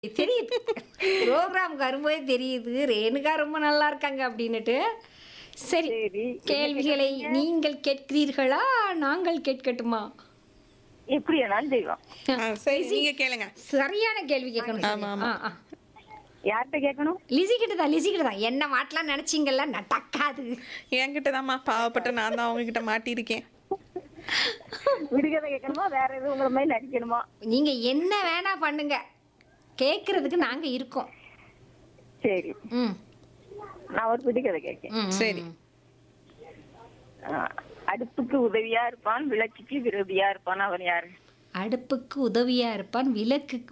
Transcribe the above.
தெரியுது ப்ரோக்ராமுக்கு வரும்போதே தெரியுது ரேணுகா ரொம்ப நல்லா இருக்காங்க அப்படின்னுட்டு சரி சரி கேள்விகளை நீங்கள் கேட்கிறீர்களா நாங்கள் கேட்கட்டுமா எப்படி வேணாலும் செய்வோம் ஆ, சரி நீங்க கேளுங்க சரியான கேள்வி கேட்கணும் ஆமா, ஆமா. ஆ, ஆ. யார்கிட்ட கேட்கணும் லிசி கிட்ட தான் லிசி கிட்ட தான் என்ன மாட்டலாம் நினைச்சீங்கல்ல நடக்காது என்கிட்ட தாம்மா பாவப்பட்ட நான் தான் உங்ககிட்ட மாட்டியிருக்கேன் விடுகதை கேட்கணுமா வேற எதுவும் உங்களை மாதிரி நடிக்கணுமா நீங்க என்ன வேணா பண்ணுங்க கேட்கறதுக்கு நாங்க இருக்கோம் சரி ம் நான் ஒரு விடுகதை கேட்கேன் ம், ம், சரி. ம். ஆ, அடுப்புக்கு உதவியா இருப்பான் விளக்குக்கு விரோதியா இருப்பான் அவன் யாரு அடுப்புக்கு உதவியா இருப்பான் விளக்குக்கு